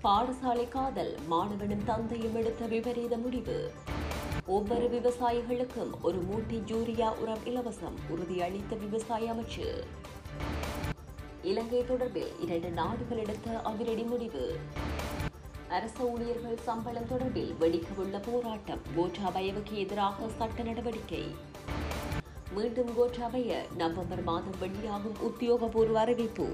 பாடசாலை காதல் மாணவனும் தந்தையும் எடுத்த விபரீத முடிவு ஒவ்வொரு விவசாயிகளுக்கும் ஒரு மூட்டை யூரியா உரம் இலவசம் உறுதியளித்த விவசாய அமைச்சு இலங்கை தொடர்பில் இரண்டு நாடுகள் எடுத்த அதிரடி முடிவு அரசு ஊழியர்கள் சம்பளம் தொடர்பில் வெடிக்கவுள்ள போராட்டம் கோட்டாபயவுக்கு எதிராக சட்ட நடவடிக்கை மீண்டும் கோட்டாபய நவம்பர் மாதம் வெளியாகும் உத்தியோகபூர்வ அறிவிப்பு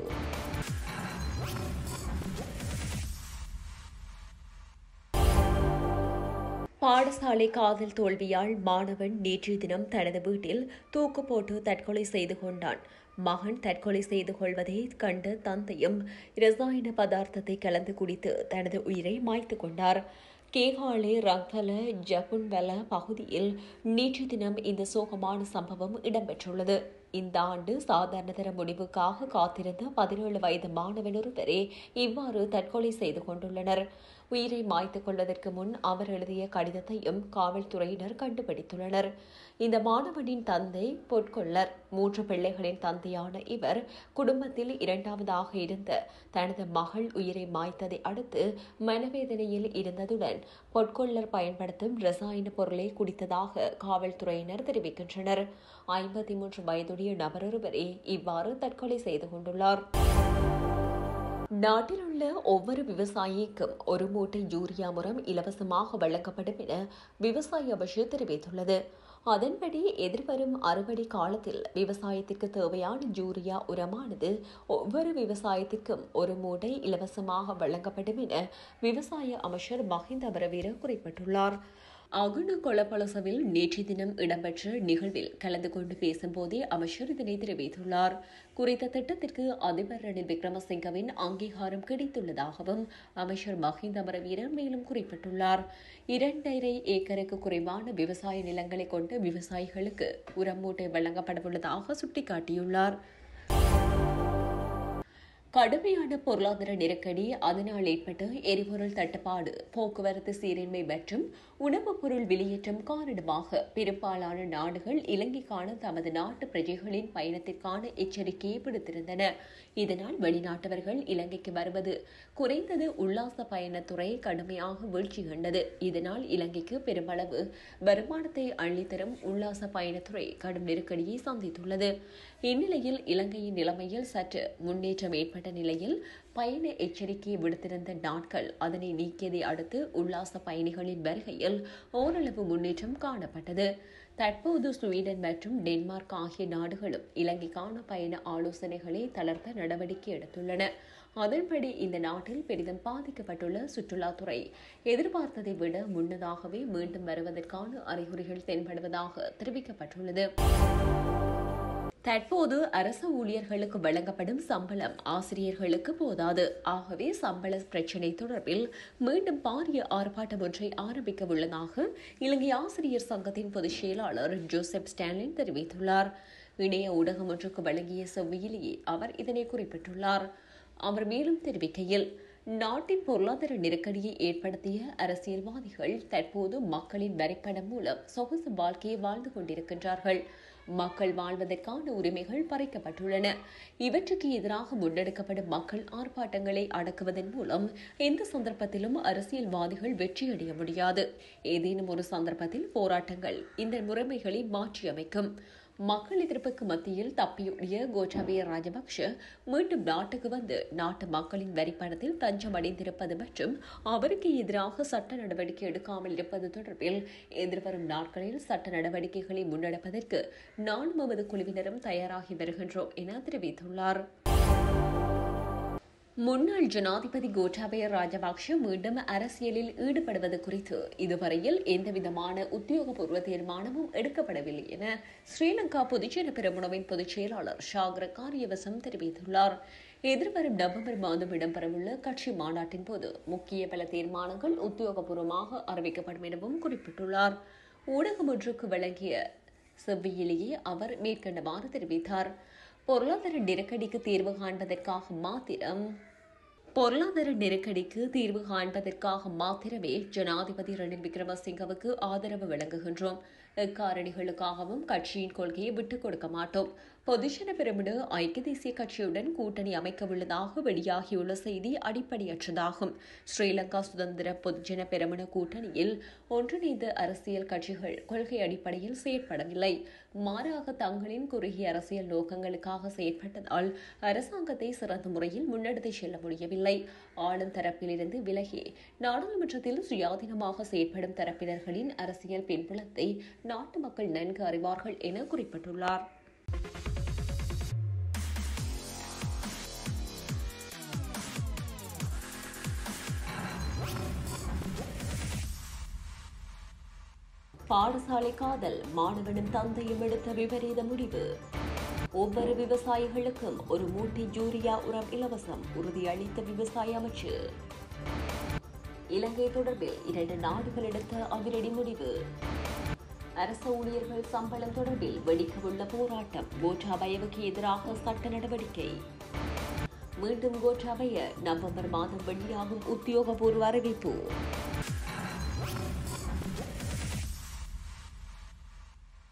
பாடசாலை காதல் தோல்வியால் மாணவன் நேற்றைய தினம் தனது வீட்டில் தூக்கு போட்டு தற்கொலை செய்து கொண்டான் மகன் தற்கொலை செய்து கொள்வதை கண்ட தந்தையும் ரசாயன பதார்த்தத்தை கலந்து குடித்து தனது உயிரை மாய்த்து கொண்டார் கேகாலே ரங்கல ஜபுன்வெல பகுதியில் நேற்று தினம் இந்த சோகமான சம்பவம் இடம்பெற்றுள்ளது இந்த ஆண்டு சாதாரணதர முடிவுக்காக காத்திருந்த பதினேழு வயது மாணவன் ஒருவரே இவ்வாறு தற்கொலை செய்து கொண்டுள்ளனர் உயிரை மாய்த்துக் கொள்வதற்கு முன் அவர் எழுதிய கடிதத்தையும் காவல்துறையினர் கண்டுபிடித்துள்ளனர் இந்த மாணவனின் தந்தை பொற்கொள்ளர் மூன்று பிள்ளைகளின் தந்தையான இவர் குடும்பத்தில் இரண்டாவதாக இருந்த தனது மகள் உயிரை மாய்த்ததை அடுத்து மனவேதனையில் இருந்ததுடன் பொற்கொள்ளர் பயன்படுத்தும் ரசாயன பொருளை குடித்ததாக காவல்துறையினர் தெரிவிக்கின்றனர் ஐம்பத்தி மூன்று வயதுடைய நபரொருவரே இவ்வாறு தற்கொலை செய்து கொண்டுள்ளார் நாட்டில் உள்ள ஒவ்வொரு விவசாயிக்கும் ஒரு மூட்டை யூரியா உரம் இலவசமாக வழங்கப்படும் என விவசாய அமைச்சர் தெரிவித்துள்ளது அதன்படி எதிர்வரும் அறுவடை காலத்தில் விவசாயத்திற்கு தேவையான யூரியா உரமானது ஒவ்வொரு விவசாயத்திற்கும் ஒரு மூட்டை இலவசமாக வழங்கப்படும் என விவசாய அமைச்சர் மஹிந்த அமரவீர குறிப்பிட்டுள்ளார் அகுண கொலப்பலசவில் நேற்று தினம் இடம்பெற்ற நிகழ்வில் கலந்து கொண்டு பேசும்போதே அமைச்சர் இதனை தெரிவித்துள்ளார் குறித்த திட்டத்திற்கு அதிபர் ரணில் விக்ரமசிங்கவின் அங்கீகாரம் கிடைத்துள்ளதாகவும் அமைச்சர் மஹிந்த அமரவீரர் மேலும் குறிப்பிட்டுள்ளார் இரண்டரை ஏக்கருக்கு குறைவான விவசாய நிலங்களை கொண்டு விவசாயிகளுக்கு உரம் மூட்டை வழங்கப்படவுள்ளதாக சுட்டிக்காட்டியுள்ளார் கடுமையான பொருளாதார நெருக்கடி அதனால் ஏற்பட்ட எரிபொருள் தட்டுப்பாடு போக்குவரத்து சீரின்மை மற்றும் உணவுப் பொருள் வெளியேற்றம் காரணமாக பெரும்பாலான நாடுகள் இலங்கைக்கான தமது நாட்டு பிரஜைகளின் பயணத்திற்கான எச்சரிக்கையை விடுத்திருந்தன இதனால் வெளிநாட்டவர்கள் இலங்கைக்கு வருவது குறைந்தது உல்லாச பயணத்துறை கடுமையாக வீழ்ச்சி கண்டது இதனால் இலங்கைக்கு பெருமளவு வருமானத்தை அள்ளித்தரும் உல்லாச பயணத்துறை கடும் நெருக்கடியை சந்தித்துள்ளது இந்நிலையில் இலங்கையின் நிலைமையில் சற்று முன்னேற்றம் ஏற்பட்ட நிலையில் பயண எச்சரிக்கையை விடுத்திருந்த நாட்கள் அதனை நீக்கியதை அடுத்து உல்லாச பயணிகளின் வருகையில் ஓரளவு முன்னேற்றம் காணப்பட்டது தற்போது ஸ்வீடன் மற்றும் டென்மார்க் ஆகிய நாடுகளும் இலங்கைக்கான பயண ஆலோசனைகளை தளர்த்த நடவடிக்கை எடுத்துள்ளன அதன்படி இந்த நாட்டில் பெரிதும் பாதிக்கப்பட்டுள்ள சுற்றுலாத்துறை எதிர்பார்த்ததை விட முன்னதாகவே மீண்டும் வருவதற்கான அறிகுறிகள் தென்படுவதாக தெரிவிக்கப்பட்டுள்ளது தற்போது அரசு ஊழியர்களுக்கு வழங்கப்படும் சம்பளம் ஆசிரியர்களுக்கு போதாது ஆகவே சம்பள பிரச்சினை தொடர்பில் மீண்டும் பாரிய ஆர்ப்பாட்டம் ஒன்றை ஆரம்பிக்க உள்ளதாக இலங்கை ஆசிரியர் சங்கத்தின் பொதுச் செயலாளர் ஜோசப் ஸ்டாலின் தெரிவித்துள்ளார் இணைய ஊடகம் ஒன்றுக்கு வழங்கிய செவ்வியிலேயே அவர் இதனை குறிப்பிட்டுள்ளார் அவர் மேலும் தெரிவிக்கையில் நாட்டின் பொருளாதார நெருக்கடியை ஏற்படுத்திய அரசியல்வாதிகள் தற்போது மக்களின் வரிப்பணம் மூலம் சொகுசு வாழ்க்கையை வாழ்ந்து கொண்டிருக்கின்றார்கள் மக்கள் வாழ்வதற்கான உரிமைகள் பறிக்கப்பட்டுள்ளன இவற்றுக்கு எதிராக முன்னெடுக்கப்படும் மக்கள் ஆர்ப்பாட்டங்களை அடக்குவதன் மூலம் எந்த சந்தர்ப்பத்திலும் அரசியல்வாதிகள் வெற்றியடைய முடியாது ஏதேனும் ஒரு சந்தர்ப்பத்தில் போராட்டங்கள் இந்த முறைமைகளை மாற்றியமைக்கும் மக்கள் எதிர்ப்புக்கு மத்தியில் தப்பியோடிய கோட்டாபய ராஜபக்ஷ மீண்டும் நாட்டுக்கு வந்து நாட்டு மக்களின் வரிப்பணத்தில் தஞ்சம் அடைந்திருப்பது மற்றும் அவருக்கு எதிராக சட்ட நடவடிக்கை எடுக்காமல் இருப்பது தொடர்பில் எதிர்வரும் நாட்களில் சட்ட நடவடிக்கைகளை முன்னெடுப்பதற்கு நானும் நமது குழுவினரும் தயாராகி வருகின்றோம் என தெரிவித்துள்ளார் முன்னாள் ஜனாதிபதி கோட்டாபய ராஜபக்ஷ மீண்டும் அரசியலில் ஈடுபடுவது குறித்து இதுவரையில் எந்தவிதமான உத்தியோகபூர்வ தீர்மானமும் எடுக்கப்படவில்லை என ஸ்ரீலங்கா பொதுஜன பெருமுனவின் பொதுச் செயலாளர் ஷாகர காரியவசம் தெரிவித்துள்ளார் எதிர்வரும் நவம்பர் மாதம் இடம்பெறவுள்ள கட்சி மாநாட்டின் போது முக்கிய பல தீர்மானங்கள் உத்தியோகபூர்வமாக அறிவிக்கப்படும் எனவும் குறிப்பிட்டுள்ளார் ஊடகம் ஒன்றுக்கு வழங்கிய செவ்வியிலேயே அவர் மேற்கண்டவாறு தெரிவித்தார் பொருளாதார நெருக்கடிக்கு தீர்வு காண்பதற்காக மாத்திரம் பொருளாதார நெருக்கடிக்கு தீர்வு காண்பதற்காக மாத்திரமே ஜனாதிபதி ரணில் விக்ரமசிங்கவுக்கு ஆதரவு வழங்குகின்றோம் எக்காரணிகளுக்காகவும் கட்சியின் கொள்கையை விட்டுக் கொடுக்க மாட்டோம் பொதுஜன பெருமிடு ஐக்கிய தேசிய கட்சியுடன் கூட்டணி அமைக்க உள்ளதாக வெளியாகியுள்ள செய்தி அடிப்படையற்றதாகும் ஸ்ரீலங்கா சுதந்திர பொதுஜன பெருமிட கூட்டணியில் ஒன்றிணைந்த அரசியல் கட்சிகள் கொள்கை அடிப்படையில் செயற்படவில்லை மாறாக தங்களின் குறுகிய அரசியல் நோக்கங்களுக்காக செயற்பட்டதால் அரசாங்கத்தை சிறந்த முறையில் முன்னெடுத்துச் செல்ல முடியவில்லை ஆளும் தரப்பிலிருந்து விலகி நாடாளுமன்றத்தில் சுயாதீனமாக செயற்படும் தரப்பினர்களின் அரசியல் பின்புலத்தை நாட்டு மக்கள் நன்கு அறிவார்கள் என குறிப்பிட்டுள்ளார் பாடசாலை காதல் மாணவனும் தந்தையும் எடுத்த விபரீத முடிவு ஒவ்வொரு விவசாயிகளுக்கும் ஒரு மூட்டை யூரியா உரம் இலவசம் உறுதியளித்த விவசாய அமைச்சு இலங்கை தொடர்பில் இரண்டு நாடுகள் எடுத்த அதிரடி முடிவு அரசு ஊழியர்கள் சம்பளம் தொடர்பில் வெடிக்கவுள்ள போராட்டம் கோட்டாபயவுக்கு எதிராக சட்ட நடவடிக்கை மீண்டும் கோட்டாபய நவம்பர் மாதம் வெளியாகும் உத்தியோகபூர்வ அறிவிப்பு